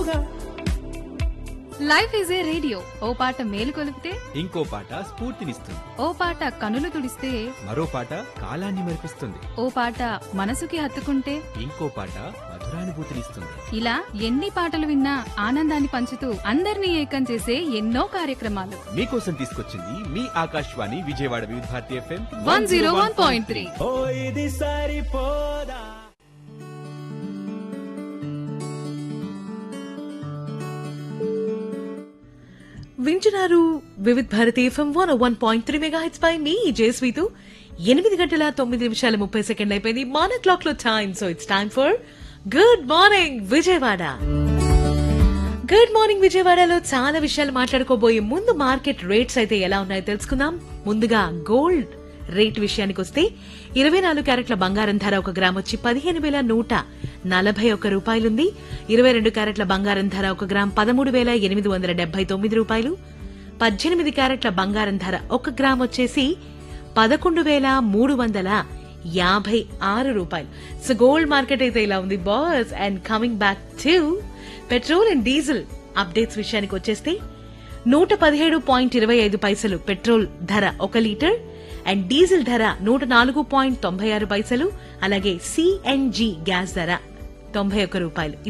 life is a radio ఓ పాట మేలు కొలిపితే ఇంకో పాట స్ఫూర్తినిస్తుంది ఓ పాట కనులు తుడిస్తే మరో పాట కాలాన్ని మరిపిస్తుంది ఓ పాట మనసుకి హత్తుకుంటే ఇంకో పాట మధురానుభూతినిస్తుంది ఇలా ఎన్ని పాటలు విన్నా ఆనందాన్ని పంచుతూ అందరినీ ఏకం చేసే ఎన్నో కార్యక్రమాలు మీకోసం తీసుకొచ్చింది మీ Akashvani Vijayawada Vividh Bharati FM one zero one point three ఓ ఇది సరిపోదా వింటున్నారు Vividh Bharati FM one one point three mega హెచ్ పై మీ జేస్వీతు ఎనిమిది గంటల తొమ్మిది నిమిషాల ముప్పై సెకండ్లు అయిపోయింది మన క్లాక్ లో time so it's time for good morning Vijayawada good morning విజయవాడలో చాలా విషయాలు మాట్లాడుకోబోయే ముందు మార్కెట్ రేట్స్ అయితే ఎలా ఉన్నాయో తెలుసుకుందాం ముందుగా గోల్డ్ రేట్ విషయానికి వస్తే ఇరవై నాలుగు క్యారెట్ల బంగారం ధర ఒక గ్రామ్ వచ్చి పదిహేను వేల నూట నలభై ఒక్క రూపాయలుంది ఇరవై రెండు క్యారెట్ల బంగారం ధర ఒక గ్రామ్ పదమూడు వేల ఎనిమిది వందల డెబ్బై తొమ్మిది రూపాయలు పద్దెనిమిది క్యారెట్ల బంగారం ధర ఒక గ్రామ్ వచ్చేసి పదకొండు వేల మూడు వందల యాభై ఆరు రూపాయలు సో గోల్డ్ మార్కెట్ అయితే ఇలా ఉంది boss and coming back to petrol and diesel updates విషయానికి వచ్చేస్తే నూట పదిహేడు పాయింట్ ఇరవై ఐదు పైసలు పెట్రోల్ ధర ఒక లీటర్ అండ్ డీజిల్ ధర నూట నాలుగు పాయింట్ తొంభై ఆరు పైసలు అలాగే సిఎన్జి గ్యాస్ ధర తొంభై ఒక్క రూపాయలు